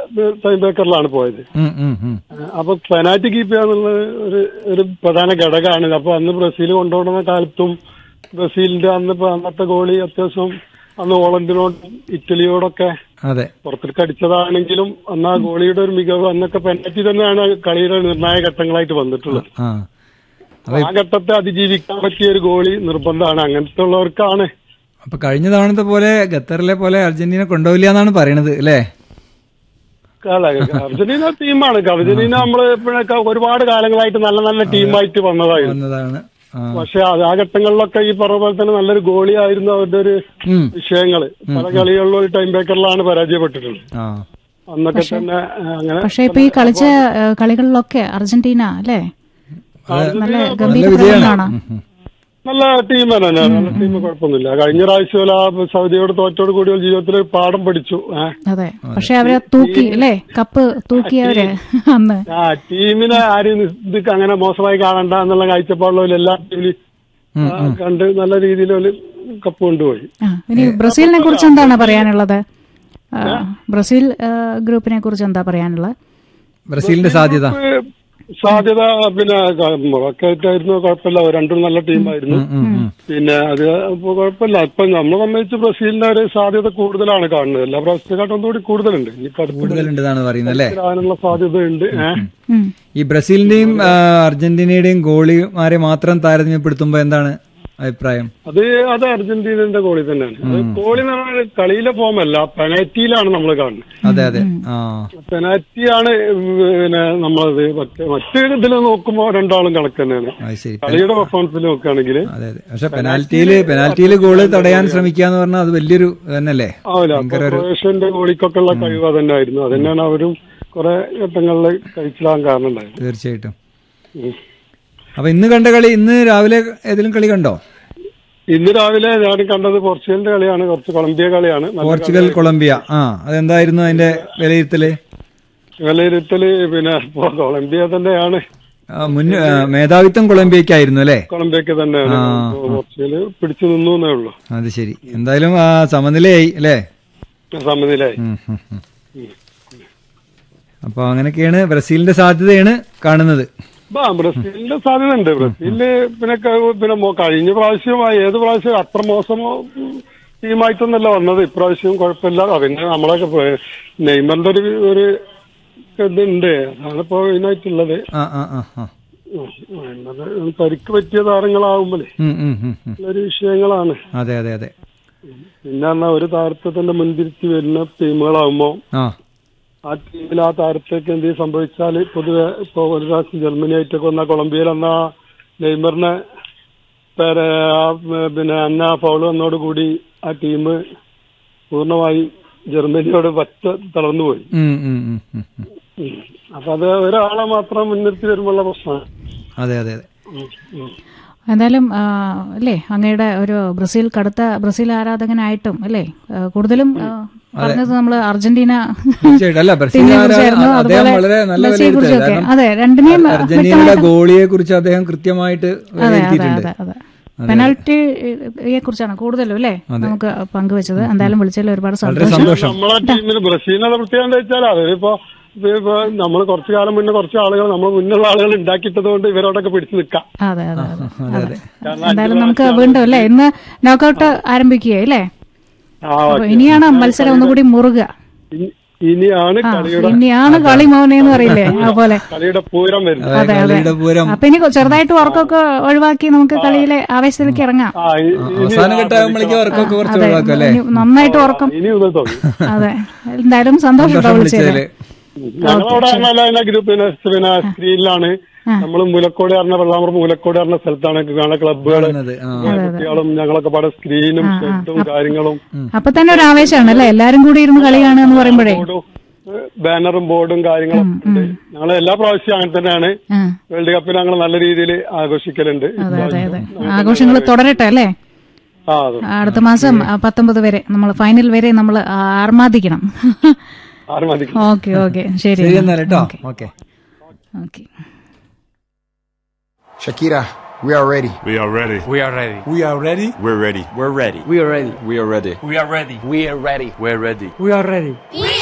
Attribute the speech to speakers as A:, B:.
A: Time ബേക്കറിലാണ് പോയത്
B: ഉം, ഉം, ഉം.
A: അപ്പൊ പെനാൽറ്റി കീപ്പ് ചെയ്യാന്നുള്ളത് ഒരു ഒരു പ്രധാന ഘടകമാണ് അപ്പൊ അന്ന് ബ്രസീൽ കൊണ്ടുപോകുന്ന കാലത്തും ബ്രസീലിന്റെ അന്ന് ഇപ്പൊ അന്നത്തെ ഗോളി അത്യാവശ്യം അന്ന് ഹോളണ്ടിനോടും ഇറ്റലിയോടൊക്കെ
B: അതെ
A: പുറത്തേക്ക് അടിച്ചതാണെങ്കിലും അന്ന് ആ ഗോളിയുടെ ഒരു മികവ് അന്നൊക്കെ പെനാൽറ്റി തന്നെയാണ് കളിയുടെ നിർണായക ഘട്ടങ്ങളായിട്ട് വന്നിട്ടുള്ളത്
B: ആ അപ്പൊ
A: ആ ഘട്ടത്തെ അതിജീവിക്കാൻ പറ്റിയ ഒരു ഗോളി നിർബന്ധമാണ് അങ്ങനത്തെ ഉള്ളവർക്കാണ്
B: അപ്പൊ കഴിഞ്ഞ തവണത്തെ പോലെ ഖത്തറിലെ പോലെ അർജന്റീന കൊണ്ടുപോയില്ല എന്നാണ് പറയണത് അല്ലേ
A: അല്ല, അർജന്റീന ടീമാണ് അർജന്റീന നമ്മള് ഇപ്പോഴൊക്കെ ഒരുപാട് കാലങ്ങളായിട്ട് നല്ല നല്ല ടീമായിട്ട് വന്നതായിരുന്നു
B: വന്നതാണ് ആ.
A: പക്ഷെ അത് ആ ഘട്ടങ്ങളിലൊക്കെ ഈ പറഞ്ഞ പോലെ തന്നെ നല്ലൊരു ഗോളി ആയിരുന്നു അവരുടെ ഒരു
B: ഉം.
A: വിഷയങ്ങള് പല കളികളിലും ഒരു ടൈം ബേക്കറിലാണ് പരാജയപ്പെട്ടിട്ടുള്ളത്
B: ആ
A: അന്നൊക്കെ തന്നെ ആ, അങ്ങനെ
C: പക്ഷെ ഇപ്പൊ ഈ കളിച്ച ഏഹ്, കളികളിലൊക്കെ അർജന്റീന അല്ലേ നല്ല ഗംഭീര
B: നല്ല വിജയമാണ്
C: പ്രകടനമാണ്
B: ഉം, ഉം.
A: നല്ല ടീം തന്നെ നല്ല ടീം കുഴപ്പമൊന്നുമില്ല കഴിഞ്ഞ പ്രാവശ്യം ആ സൗദിയോട് തോറ്റോട് കൂടി ഒരു ജീവിതത്തിൽ ഒരു പാഠം പഠിച്ചു ഏ.
C: അതെ പക്ഷെ അവരെ തൂക്കി അല്ലേ കപ്പ് തൂക്കി അവര് അന്ന്
A: ആ ടീമിനെ ആരും ഇത് അങ്ങനെ മോശമായി കാണണ്ട എന്നുള്ള കാഴ്ചപ്പാടുള്ള എല്ലാ ടീമിലും ആ, കണ്ട് നല്ല രീതിയിൽ ഒരു കപ്പ് കൊണ്ടുപോയി
C: ആ, ഇനി ബ്രസീലിനെ കുറിച്ച് എന്താണ് പറയാനുള്ളത് ആ, ബ്രസീൽ ആ, ഗ്രൂപ്പിനെ കുറിച്ച് എന്താ പറയാനുള്ളത്
B: ബ്രസീലിന്റെ സാധ്യത
A: ഏഹ് സാധ്യത പിന്നെ മൊറക്കായിട്ടായിരുന്നു കുഴപ്പമില്ല രണ്ടും നല്ല ടീമായിരുന്നു
B: ഉം, ഉം.
A: പിന്നെ അത് ഇപ്പൊ കുഴപ്പമില്ല ഇപ്പൊ നമ്മളെ സംബന്ധിച്ച് ബ്രസീലിന്റെ ഒരു സാധ്യത കൂടുതലാണ് കാണുന്നത് എല്ലാ പ്രാവശ്യത്തെക്കാട്ടും ഒന്നുകൂടി കൂടുതലുണ്ട് ഇനിയിപ്പോ അടുത്ത
B: കൂടുതലുണ്ടെന്നാണ് പറയുന്നത് അല്ലേ
A: അതിനുള്ള സാധ്യതയുണ്ട് ഏഹ്
C: ഉം.
B: ഈ ബ്രസീലിന്റെയും ആ, അർജന്റീനയുടെയും ഗോളിമാരെ മാത്രം താരതമ്യപ്പെടുത്തുമ്പോ എന്താണ് അഭിപ്രായം
A: അത് അത് അർജന്റീനന്റെ ഗോളി തന്നെയാണ് അത് ഗോളി എന്ന് പറഞ്ഞാൽ കളിയിലെ ഫോമല്ല പെനാൽറ്റിയിലാണ് നമ്മൾ കാണുന്നത്
B: അതെ അതെ ആ
A: പെനാൽറ്റിയാണ് പിന്നെ നമ്മളത് മറ്റേ മറ്റേ ഇതിൽ നോക്കുമ്പോൾ രണ്ടാളും കണക്ക് തന്നെയാണ്
B: അത് ശരി
A: കളിയുടെ പെർഫോമൻസിൽ നോക്കുകയാണെങ്കിൽ
B: അതെ അതെ പക്ഷെ പെനാൽറ്റിയില് പെനാൽറ്റിയില് ഗോള് തടയാൻ ശ്രമിക്കുക എന്ന് പറഞ്ഞാൽ അത് വലിയൊരു തന്നെയല്ലേ
A: ആവില്ല അപ്പൊ ക്രൊയേഷ്യന്റെ ഗോളിക്കൊക്കെ ഉള്ള കഴിവ് അതന്നെ ആയിരുന്നു അതന്നെയാണ് അവരും കുറെ ഘട്ടങ്ങളിൽ കഴിച്ചിടാൻ കാരണം ഉണ്ടായത്
B: തീർച്ചയായിട്ടും
A: ഉം.
B: അപ്പൊ ഇന്ന് കണ്ട കളി ഇന്ന് രാവിലെ ഏതെങ്കിലും കളി കണ്ടോ
A: ഇന്ന് രാവിലെ ഞാൻ കണ്ടത് പോർച്ചുഗലിന്റെ കളിയാണ് കുറച്ച് കൊളംബിയ കളിയാണ് നല്ല
B: പോർച്ചുഗൽ കൊളംബിയ ആ അതെന്തായിരുന്നു അതിന്റെ വിലയിരുത്തല്
A: വിലയിരുത്തല് പിന്നെ ഇപ്പൊ കൊളംബിയ തന്നെയാണ്
B: ആ, മുൻ ആ, മേധാവിത്വം കൊളംബിയക്കായിരുന്നു അല്ലേ
A: കൊളംബിയക്ക് തന്നെയാണ് ഇപ്പൊ പോർച്ചുഗല് പിടിച്ചു നിന്നു എന്നേ ഉള്ളൂ
B: അത് ശരി എന്തായാലും ആ, സമനിലയായി അല്ലേ
A: സമനിലായി
B: ഉം, ഉം, ഉം. അപ്പൊ അങ്ങനെയൊക്കെയാണ് ബ്രസീലിന്റെ സാധ്യതയാണ് കാണുന്നത്
A: ആ ബ്രസീലിന്റെ സാധ്യത ഉണ്ട് ബ്രസീലില് പിന്നെ ക- പിന്നെ മോ- കഴിഞ്ഞ പ്രാവശ്യം ഏത് പ്രാവശ്യം അത്ര മോശമോ ഉം, ടീമായിട്ടൊന്നല്ല വന്നത് ഇപ്രാവശ്യം കുഴപ്പമില്ല ആ, പിന്നെ നമ്മളൊക്കെ പ- നെയ്മറിന്റെ ഒരു ഒരു ഇതുണ്ട് അതാണിപ്പോ ഇതിനായിട്ടുള്ളത്
B: ആ ആ ആ ആ
A: ഉം, നെയ്മറ് പരിക്ക് പറ്റിയ താരങ്ങളാവുമ്പോഴേ
B: ഉം, ഉം, ഉം, ഉം.
A: ഒരു വിഷയങ്ങളാണ്
B: അതെ അതെ അതെ
A: പിന്നെ എന്നാ ഒരു താരത്തെ തന്നെ മുൻതിരിച്ച് വരുന്ന ടീമുകളാവുമ്പോ
B: ആ
A: ആ ടീമിൽ ആ താരത്തേക്ക് എന്ത് സംഭവിച്ചാൽ പൊതുവെ ഇപ്പൊ ഒരു പ്രാവശ്യം ജർമ്മനി ആയിട്ടൊക്കെ വന്ന കൊളംബിയയിൽ അന്ന് ആ നെയ്മറിനെ പേരെ ആ, പിന്നെ അന്ന ഫൗള് വന്നോടുകൂടി ആ ടീം പൂർണ്ണമായി ജർമ്മനിയോട് പറ്റ തളർന്നുപോയി
B: ഉം, ഉം, ഉം, ഉം, ഉം.
A: ഉം. അപ്പൊ അത് ഒരാളെ മാത്രം മുൻനിർത്തി വരുമ്പോഴുള്ള പ്രശ്നമാണ്
B: അതെ അതെ അതെ
A: ഉം, ഉം.
C: എന്തായാലും ആ, അല്ലേ അങ്ങയുടെ ഒരു ബ്രസീൽ കടുത്ത ബ്രസീൽ ആരാധകനായിട്ടും അല്ലേ ആ, കൂടുതലും ആ, പറഞ്ഞത് നമ്മൾ അർജന്റീന
B: തീർച്ചയായിട്ടും അല്ല ബ്രസീൽ
C: ടീമിനെ
B: ആരാ-
C: കുറിച്ചായിരുന്നു.
B: അദ്ദേഹം
C: അതുപോലെ
B: വളരെ നല്ല
C: മെസ്സിയെ
B: വിലയിരുത്തൽ
C: കുറിച്ചൊക്കെ. അതെ, രണ്ടിനെയും
B: അർജന്റീനയുടെ ഗോളിയെ കുറിച്ച് അദ്ദേഹം കൃത്യമായിട്ട്
C: അതെ അതെ
B: വിലയിരുത്തിയിട്ടുണ്ട്
C: അതെ അതെ പെനാൽറ്റിയെ കുറിച്ചാണ് കൂടുതലും അല്ലേ നമുക്ക് പങ്കുവച്ചത് എന്തായാലും വിളിച്ചതിൽ ഒരുപാട്
B: വളരെ
C: സന്തോഷം
B: സന്തോഷം
A: നമ്മളെ ടീമിന് ബ്രസീലിനെ പ്രത്യേകം എന്താ വെച്ചാൽ അവരിപ്പോ ഇപ്പൊ നമ്മൾ കുറച്ചു കാലം മുന്നേ കുറച്ച് ആളുകൾ നമ്മൾ മുന്നുള്ള ആളുകൾ ഉണ്ടാക്കിയിട്ടത് കൊണ്ട് ഇവരോടൊക്കെ പിടിച്ചു നിൽക്കാം
C: അതെ അതെ അതെ
B: അതെ അതെ
C: എന്തായാലും നമുക്ക് വീണ്ടും അല്ലേ ഇന്ന് നോക്കൌട്ട് ആരംഭിക്കുകയല്ലേ
A: ആ
C: അപ്പൊ ഇനിയാണ് മത്സരം ഒന്നുകൂടി മുറുക
A: ഇനി- ഇനിയാണ്
C: ആ
A: കളിയുടെ
C: ഇനിയാണ് കളി മോനെ എന്ന് പറയില്ലേ അതുപോലെ
A: കളിയുടെ പൂരം വരുന്നത്
C: അതെ അതെ
B: കളിയുടെ പൂരം
C: അപ്പൊ ഇനി ചെറുതായിട്ട് ഉറക്കമൊക്കെ ഒഴിവാക്കി നമുക്ക് കളിയിലെ ആവേശത്തിലേക്ക് ഇറങ്ങാം
A: ആ ഇ-
B: അവസാന ഘട്ടമാകുമ്പോഴേക്കും അവർക്കൊക്കെ കുറച്ച്
C: അതെ
B: ഒഴിവാക്കും അല്ലേ
C: ഇനി നന്നായിട്ട് ഉറക്കം
A: ഇനി ഒന്ന് തോന്നി
C: അതെ എന്തായാലും സന്തോഷം കേട്ടോ വിളിച്ചതില്
B: വിളിച്ചതില്
A: ഞങ്ങളവിടെ പറഞ്ഞാൽ ഗ്രൂപ്പിന് പിന്നെ സ്ക്രീനിലാണ് നമ്മൾ മുലക്കോട് പറഞ്ഞ വെള്ളാമർ മുലക്കോട് പറഞ്ഞ സ്ഥലത്താണ് കാണുന്ന ക്ലബ്ബുകൾ
B: കാണുന്നത് ആ
A: കുട്ടികളും ഞങ്ങളൊക്കെ പാടെ സ്ക്രീനും ഷെഡും കാര്യങ്ങളും
C: അപ്പൊ തന്നെ ഒരു ആവേശമാണ് അല്ലേ എല്ലാരും കൂടി ഇരുന്ന് കളി കാണുക എന്ന് പറയുമ്പോഴേ
A: ബോർഡും ബാനറും ബോർഡും കാര്യങ്ങളും ഉണ്ട് ഞങ്ങൾ എല്ലാ പ്രാവശ്യവും അങ്ങനെ തന്നെയാണ്
C: ആ
A: വേൾഡ് കപ്പിൽ ഞങ്ങൾ നല്ല രീതിയിൽ ആഘോഷിക്കലുണ്ട്
C: അതെ അതെ അതെ ആഘോഷങ്ങൾ തുടരട്ടെ അല്ലേ
A: ആ അതെ
C: അടുത്ത മാസം ആ, പത്തൊമ്പത് വരെ നമ്മൾ ഫൈനൽ വരെ നമ്മൾ ആർമാദിക്കണം
A: ആറ് മതിക്കും
C: ഓക്കെ ഓക്കെ ശരി
B: ശരി എന്നാൽ കേട്ടോ okay
C: okay
D: Shakira, we are ready.
E: We are ready.
F: We are ready.
G: We are ready.
E: We're ready.
F: We're ready.
G: We are ready.
F: We are ready.
G: We are ready.
F: We are ready.
G: We're ready.
F: We are ready.
H: We